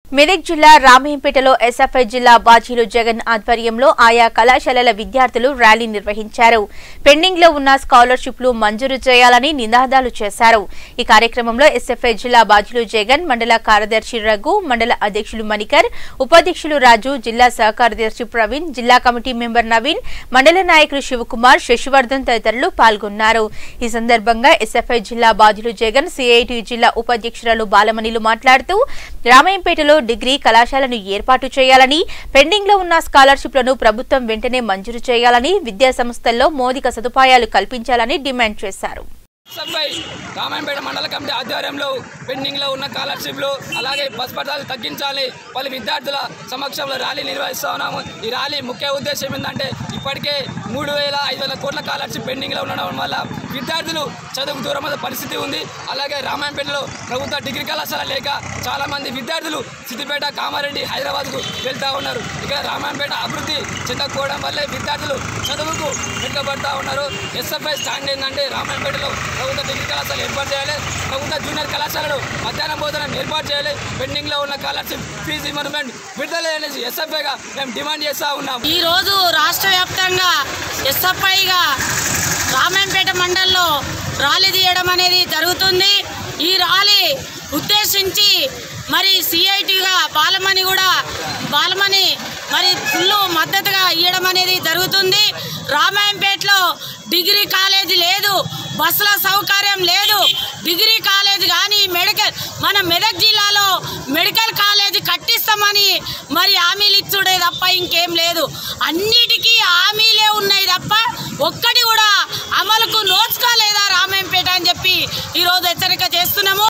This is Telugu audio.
మెదక్ జిల్లా రామయ్యంపేటలో ఎస్ఎఫ్ఐ జిల్లా బాజీలు జగన్ ఆధ్వర్యంలో ఆయా కళాశాలల విద్యార్థులు ర్యాలీ నిర్వహించారు పెండింగ్ లో ఉన్న స్కాలర్షిప్లు మంజూరు చేయాలని నినాదాలు చేశారు ఈ కార్యక్రమంలో ఎస్ఎఫ్ఐ జిల్లా బాజీలు జగన్ మండల కార్యదర్శి రఘు మండల అధ్యక్షులు మణికర్ ఉపాధ్యక్షులు రాజు జిల్లా సహకార్యదర్శి ప్రవీణ్ జిల్లా కమిటీ మెంబర్ నవీన్ మండల నాయకులు శివకుమార్ శశివర్ధన్ తదితరులు పాల్గొన్నారు ఈ సందర్భంగా ఎస్ఎఫ్ఐ జిల్లా బాధ్యులు జగన్ సిఐటి జిల్లా ఉపాధ్యక్షురాలు బాలమణిలు మాట్లాడుతూ రామయ్యంపేటలో డిగ్రీ కళాశాలను ఏర్పాటు చేయాలని పెండింగ్ లో ఉన్న స్కాలర్షిప్లను ప్రభుత్వం వెంటనే మంజూరు చేయాలని విద్యా సంస్థల్లో మౌలిక సదుపాయాలు కల్పించాలని డిమాండ్ చేశారు సభ్యై రామాయంపేట మండల కమిటీ ఆధ్వర్యంలో పెండింగ్లో ఉన్న స్కాలర్షిప్లు అలాగే బస్ పట్టాలు తగ్గించాలి పలు విద్యార్థుల సమక్షంలో ర్యాలీ నిర్వహిస్తా ఉన్నాము ఈ ర్యాలీ ముఖ్య ఉద్దేశం ఏంటంటే ఇప్పటికే మూడు వేల ఐదు వేల కోట్ల స్కాలర్షిప్ పెండింగ్లో ఉండడం వల్ల విద్యార్థులు చదువుకు దూరమైన పరిస్థితి ఉంది అలాగే రామాయంపేటలో ప్రభుత్వ డిగ్రీ కళాశాల లేక చాలామంది విద్యార్థులు సిద్దిపేట కామారెడ్డి హైదరాబాద్కు వెళ్తూ ఉన్నారు ఇక్కడ రామాయంపేట అభివృద్ధి చెందకపోవడం వల్లే విద్యార్థులు చదువుకు వెనుకబడతా ఉన్నారు ఎస్ఎఫ్ఐ స్టాండ్ ఏంటంటే రామాయంపేటలో ప్రభుత్వ డిగ్రీ కళాశాల ఏర్పాటు చేయాలి ప్రభుత్వ జూనియర్ కళాశాలను మధ్యాహ్నం భోజనం ఏర్పాటు చేయాలి పెండింగ్లో ఉన్న స్కాలర్షిప్ ఫీజు రిమర్మెంట్ విడుదల అనేసి ఎస్ఎఫ్ఐగా మేము డిమాండ్ చేస్తూ ఉన్నాం ఈ రోజు రాష్ట్ర వ్యాప్తంగా ఎస్ఎఫ్ఐగా రామాయంపేట మండలంలో ర్యాలీ తీయడం అనేది జరుగుతుంది ఈ ర్యాలీ ఉద్దేశించి మరి సిఐటిగా బాలమణి కూడా బాలమణి మరి ఫుల్ మద్దతుగా ఇవ్వడం అనేది జరుగుతుంది రామాయంపేటలో డిగ్రీ కాలేజీ లేదు బస్సుల సౌకర్యం లేదు డిగ్రీ కాలేజ్ కానీ మెడికల్ మన మెదక్ జిల్లాలో మెడికల్ కాలేజీ కట్టిస్తామని మరి హామీలు ఇచ్చుడే తప్ప ఇంకేం లేదు అన్నిటికీ హామీలే ఉన్నాయి తప్ప ఒక్కటి కూడా అమలుకు నోచుకోలేదా రామాయంపేట అని చెప్పి ఈరోజు హెచ్చరిక చేస్తున్నాము